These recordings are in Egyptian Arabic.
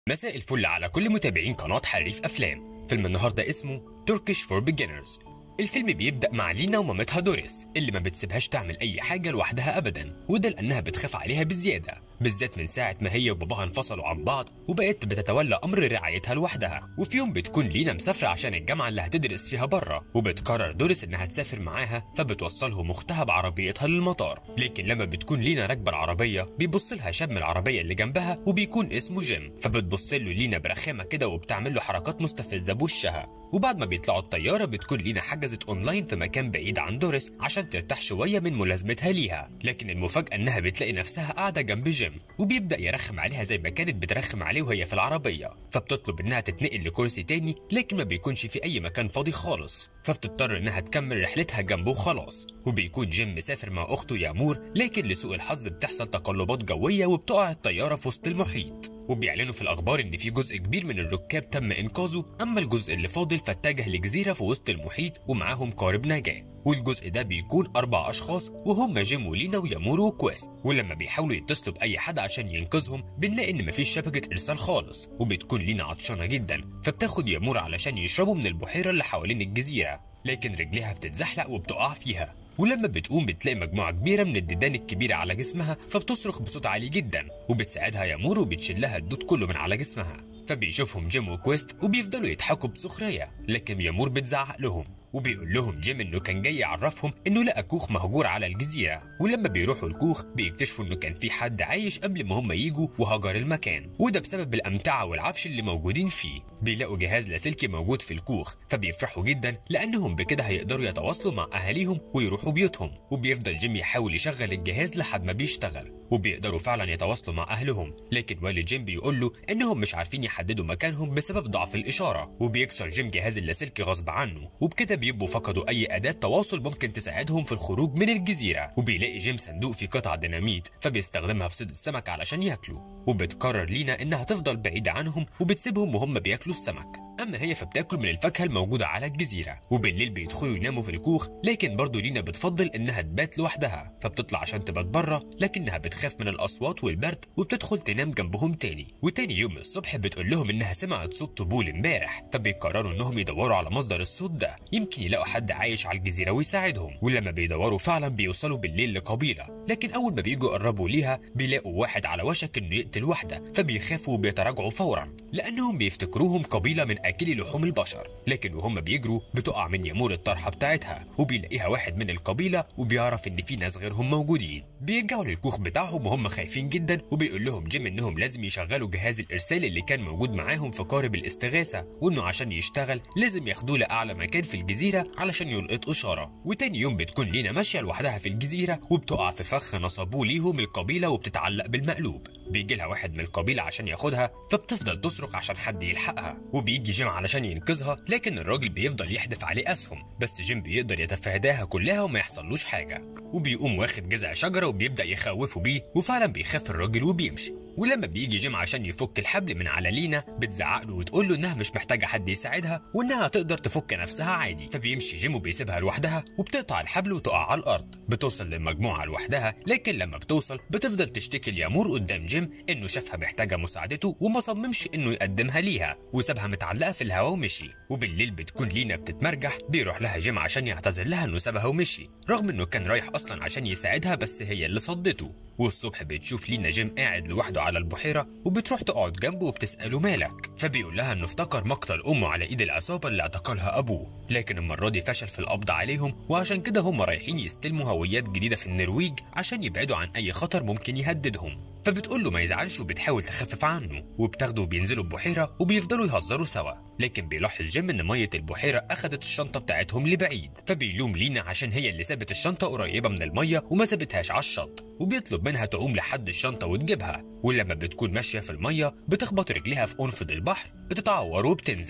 مساء الفل على كل متابعين قناة حريف أفلام فيلم النهاردة اسمه تركيش فور بيجنرز الفيلم بيبدأ مع لينا ومامتها دوريس اللي ما بتسيبهاش تعمل أي حاجة لوحدها أبدا وده لأنها بتخاف عليها بزيادة بالذات من ساعة ما هي وباباها انفصلوا عن بعض وبقت بتتولى أمر رعايتها لوحدها وفي يوم بتكون لينا مسافرة عشان الجامعة اللي هتدرس فيها بره وبتقرر دوريس إنها تسافر معاها فبتوصلهم أختها بعربيتها للمطار لكن لما بتكون لينا راكبة العربية بيبص لها شاب من العربية اللي جنبها وبيكون اسمه جيم فبتبص له لينا برخامة كده وبتعمل له حركات مستفزة بوشها وبعد ما بيطلعوا الطيارة بتكون لينا حجزت اونلاين في مكان بعيد عن دوريس عشان ترتاح شوية من ملازمتها ليها لكن المفاجأة انها بتلاقي نفسها قاعدة جنب جيم وبيبدأ يرخم عليها زي ما كانت بترخم عليه وهي في العربية فبتطلب انها تتنقل لكرسي تاني لكن ما بيكونش في اي مكان فاضي خالص فبتضطر انها تكمل رحلتها جنبه وخلاص وبيكون جيم مسافر مع اخته يامور لكن لسوء الحظ بتحصل تقلبات جوية وبتقع الطيارة في وسط المحيط وبيعلنوا في الاخبار ان في جزء كبير من الركاب تم انقاذه اما الجزء اللي فاضل فاتجه لجزيره في وسط المحيط ومعاهم قارب نجاه والجزء ده بيكون اربع اشخاص وهم جيم ولينا ويامور وكويست ولما بيحاولوا يتصلوا باي حد عشان ينقذهم بنلاقي ان مفيش شبكه ارسال خالص وبتكون لينا عطشانه جدا فبتاخد يامور علشان يشربوا من البحيره اللي حوالين الجزيره لكن رجليها بتتزحلق وبتقع فيها ولما بتقوم بتلاقي مجموعة كبيرة من الديدان الكبيرة على جسمها فبتصرخ بصوت عالي جدا وبتساعدها يامور وبتشلها الدود كله من على جسمها فبيشوفهم جيم وكويست وبيفضلوا يضحكوا بسخرية لكن يامور بتزعق لهم وبيقول لهم جيم انه كان جاي يعرفهم انه لقى كوخ مهجور على الجزيره ولما بيروحوا الكوخ بيكتشفوا انه كان في حد عايش قبل ما هم يجوا وهجر المكان وده بسبب الامتعه والعفش اللي موجودين فيه بيلاقوا جهاز لاسلكي موجود في الكوخ فبيفرحوا جدا لانهم بكده هيقدروا يتواصلوا مع اهاليهم ويروحوا بيوتهم وبيفضل جيم يحاول يشغل الجهاز لحد ما بيشتغل وبيقدروا فعلا يتواصلوا مع اهلهم لكن والد جيم بيقول له انهم مش عارفين يحددوا مكانهم بسبب ضعف الاشاره وبيكسر جيم جهاز اللاسلكي غصب عنه وبكده بيبقوا فقدوا اي اداه تواصل ممكن تساعدهم في الخروج من الجزيره وبيلاقي جيم صندوق فيه قطع ديناميت فبيستخدمها في صيد السمك علشان ياكلوا وبتقرر لينا انها تفضل بعيده عنهم وبتسيبهم وهم بياكلوا السمك اما هي فبتاكل من الفاكهه الموجوده على الجزيره وبالليل بيدخلوا يناموا في الكوخ لكن برضه لينا بتفضل انها تبات لوحدها فبتطلع عشان تبات بره لكنها بتخاف من الاصوات والبرد وبتدخل تنام جنبهم تاني وتاني يوم الصبح بتقول لهم انها سمعت صوت طبول امبارح فبيقرروا انهم يدوروا على مصدر الصوت ده يمكن يلاقوا حد عايش على الجزيره ويساعدهم ولما بيدوروا فعلا بيوصلوا بالليل لقبيله لكن اول ما بيجوا يقربوا ليها بيلاقوا واحد على وشك انه يقتل واحده فبيخافوا وبيتراجعوا فورا لانهم بيفتكروهم قبيله من اكلي لحوم البشر لكن وهم بيجروا بتقع من يامور الطرحه بتاعتها وبيلاقيها واحد من القبيله وبيعرف ان في ناس غيرهم موجودين بيرجعوا للكوخ بتاعهم وهم خايفين جدا وبيقول لهم جيم انهم لازم يشغلوا جهاز الارسال اللي كان موجود معاهم في قارب الاستغاثه وانه عشان يشتغل لازم ياخدوه لاعلى مكان في الجزيره علشان يلقط اشاره وتاني يوم بتكون لينا ماشيه لوحدها في الجزيره وبتقع في فخ نصبوه ليهم القبيله وبتتعلق بالمقلوب بيجي لها واحد من القبيله عشان ياخدها فبتفضل تصرخ عشان حد يلحقها وبيجي جيم علشان ينقذها لكن الراجل بيفضل يحدف عليه اسهم بس جيم بيقدر يتفاداها كلها وما يحصلوش حاجه وبيقوم واخد جذع شجره وبيبدا يخوفه بيه وفعلا بيخاف الراجل وبيمشي ولما بيجي جيم عشان يفك الحبل من على لينا بتزعق له وتقول له انها مش محتاجه حد يساعدها وانها تقدر تفك نفسها عادي فبيمشي جيم وبيسيبها لوحدها وبتقطع الحبل وتقع على الارض بتوصل للمجموعه لوحدها لكن لما بتوصل بتفضل تشتكي ليامور قدام جيم انه شافها محتاجه مساعدته وما صممش انه يقدمها ليها وسابها متعلقه في الهواء ومشي وبالليل بتكون لينا بتتمرجح بيروح لها جيم عشان يعتذر لها انه سابها ومشي رغم انه كان رايح اصلا عشان يساعدها بس هي اللي صدته والصبح بتشوف لينا جيم قاعد لوحده على البحيرة وبتروح تقعد جنبه وبتسأله مالك فبيقول لها انه افتكر مقتل امه على ايد العصابة اللي اعتقلها ابوه لكن المرة دي فشل في القبض عليهم وعشان كده هم رايحين يستلموا هويات جديدة في النرويج عشان يبعدوا عن اي خطر ممكن يهددهم فبتقول له ما يزعلش وبتحاول تخفف عنه وبتاخده وبينزلوا البحيرة وبيفضلوا يهزروا سوا لكن بيلاحظ جيم ان مية البحيرة اخدت الشنطة بتاعتهم لبعيد فبيلوم لينا عشان هي اللي سابت الشنطة قريبة من المية وما سابتهاش على الشط وبيطلب منها تعوم لحد الشنطة وتجيبها ولما بتكون ماشية في المية بتخبط رجليها في قنفذ البحر بتتعور وبتنزف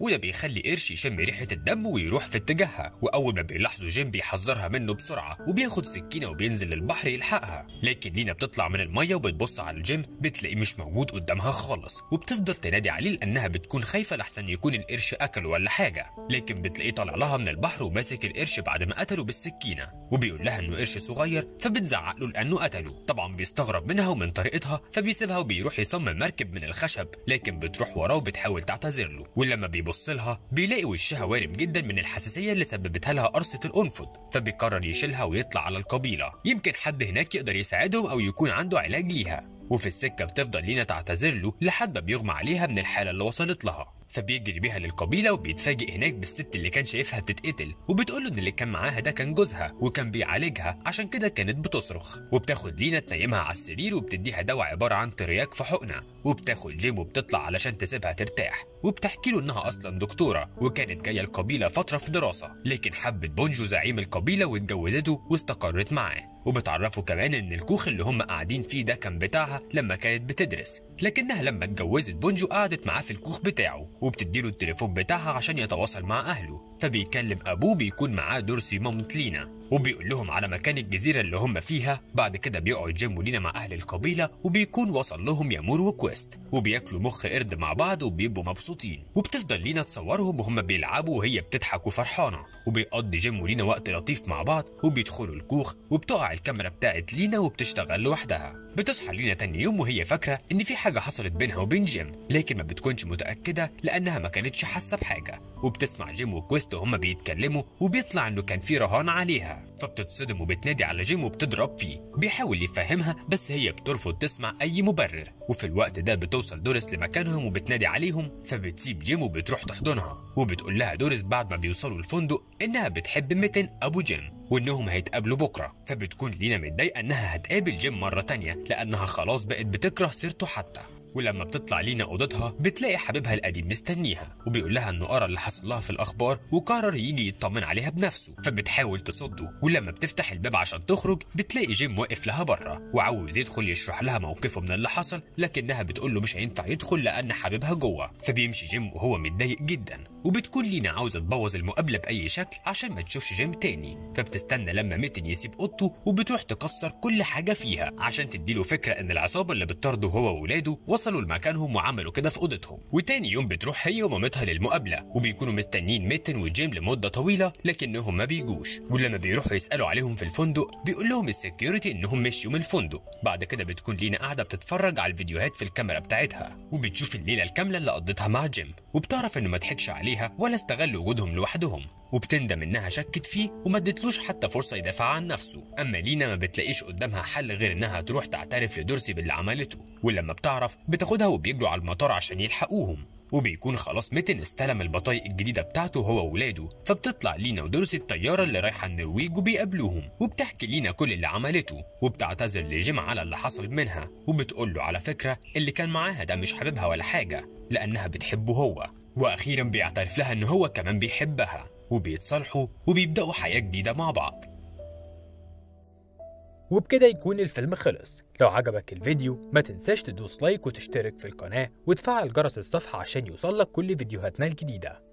وده بيخلي قرش يشم ريحة الدم ويروح في اتجاهها وأول ما بيلاحظوا جيم بيحذرها منه بسرعة وبياخد سكينة وبينزل للبحر يلحقها لكن لينا بتطلع من المية وبتبص على جيم بتلاقيه مش موجود قدامها خالص وبتفضل تنادي عليه لأنها بتكون خايفة لحسن يكون القرش أكله ولا حاجة لكن بتلاقيه طالع لها من البحر وماسك القرش بعد ما قتله بالسكينة وبيقول لها إنه قرش صغير فبتزعق له لأنه قتله طبعا بيستغرب منها ومن طريقتها فبيسيبها وبيروح يصمم مركب من الخشب لكن بتروح وراه وبتحاول تعتذر له ولما بيبص لها بيلاقي وشها وارم جدا من الحساسية اللي سببتها لها قرصة الأنفض فبيقرر يشيلها ويطلع على القبيلة يمكن حد هناك يقدر يساعدهم أو يكون عنده علاج ليها وفي السكة بتفضل لينا تعتذر له لحد ما بيغمى عليها من الحالة اللي وصلت لها فبيجري بيها للقبيله وبيتفاجئ هناك بالست اللي كان شايفها بتتقتل وبتقول له ان اللي كان معاها ده كان جوزها وكان بيعالجها عشان كده كانت بتصرخ وبتاخد لينا تنيمها على السرير وبتديها دواء عباره عن ترياك في حقنه وبتاخد جيم وبتطلع علشان تسيبها ترتاح وبتحكي له انها اصلا دكتوره وكانت جايه القبيله فتره في دراسه لكن حبت بونجو زعيم القبيله واتجوزته واستقرت معاه وبتعرفه كمان ان الكوخ اللي هم قاعدين فيه ده كان بتاعها لما كانت بتدرس لكنها لما اتجوزت بونجو قعدت معاه في الكوخ بتاعه وبتديله التليفون بتاعها عشان يتواصل مع اهله فبيكلم ابوه بيكون معاه دورسي مامة لينا وبيقول لهم على مكان الجزيرة اللي هم فيها بعد كده بيقعد جيم ولينا مع أهل القبيلة وبيكون وصل لهم يامور وكويست وبياكلوا مخ قرد مع بعض وبيبقوا مبسوطين وبتفضل لينا تصورهم وهم بيلعبوا وهي بتضحك وفرحانة وبيقضي جيم ولينا وقت لطيف مع بعض وبيدخلوا الكوخ وبتقع الكاميرا بتاعت لينا وبتشتغل لوحدها بتصحى لينا تاني يوم وهي فاكرة إن في حاجة حصلت بينها وبين جيم لكن ما بتكونش متأكدة لأنها ما كانتش حاسة بحاجة وبتسمع جيم وكويست وهما بيتكلموا وبيطلع إنه كان في رهان عليها فبتتصدم وبتنادي على جيم وبتضرب فيه بيحاول يفهمها بس هي بترفض تسمع أي مبرر وفي الوقت ده بتوصل دوريس لمكانهم وبتنادي عليهم فبتسيب جيم وبتروح تحضنها وبتقول لها دوريس بعد ما بيوصلوا الفندق إنها بتحب ميتن أبو جيم وإنهم هيتقابلوا بكرة فبتكون لينا متضايقة إنها هتقابل جيم مرة تانية لأنها خلاص بقت بتكره سيرته حتى ولما بتطلع لينا اوضتها بتلاقي حبيبها القديم مستنيها وبيقول لها انه قرا اللي حصل لها في الاخبار وقرر يجي يطمن عليها بنفسه فبتحاول تصده ولما بتفتح الباب عشان تخرج بتلاقي جيم واقف لها بره وعاوز يدخل يشرح لها موقفه من اللي حصل لكنها بتقول له مش هينفع يدخل لان حبيبها جوه فبيمشي جيم وهو متضايق جدا وبتكون لينا عاوزه تبوظ المقابله باي شكل عشان ما تشوفش جيم تاني فبتستنى لما ميتن يسيب اوضته وبتروح تكسر كل حاجه فيها عشان تديله فكره ان العصابه اللي بتطارده هو وولاده وصلوا لمكانهم وعملوا كده في اوضتهم وتاني يوم بتروح هي ومامتها للمقابله وبيكونوا مستنيين ميتن وجيم لمده طويله لكنهم ما بيجوش ولما بيروحوا يسالوا عليهم في الفندق بيقول لهم السكيورتي انهم مشيوا من الفندق بعد كده بتكون لينا قاعده بتتفرج على الفيديوهات في الكاميرا بتاعتها وبتشوف الليله الكامله اللي قضيتها مع جيم وبتعرف انه ما ضحكش عليها ولا استغل وجودهم لوحدهم وبتندم انها شكت فيه وما ادتلوش حتى فرصه يدافع عن نفسه اما لينا ما بتلاقيش قدامها حل غير انها تروح تعترف لدورسي باللي عملته ولما بتعرف بتاخدها وبيجروا على المطار عشان يلحقوهم وبيكون خلاص ميتن استلم البطايق الجديدة بتاعته هو وولاده فبتطلع لينا ودورسي الطيارة اللي رايحة النرويج وبيقابلوهم وبتحكي لينا كل اللي عملته وبتعتذر لجيم على اللي حصل منها وبتقول له على فكرة اللي كان معاها ده مش حبيبها ولا حاجة لأنها بتحبه هو وأخيرا بيعترف لها إن هو كمان بيحبها وبيتصالحوا وبيبدأوا حياة جديدة مع بعض وبكده يكون الفيلم خلص لو عجبك الفيديو ما تنساش تدوس لايك وتشترك في القناة وتفعل جرس الصفحة عشان يوصلك كل فيديوهاتنا الجديدة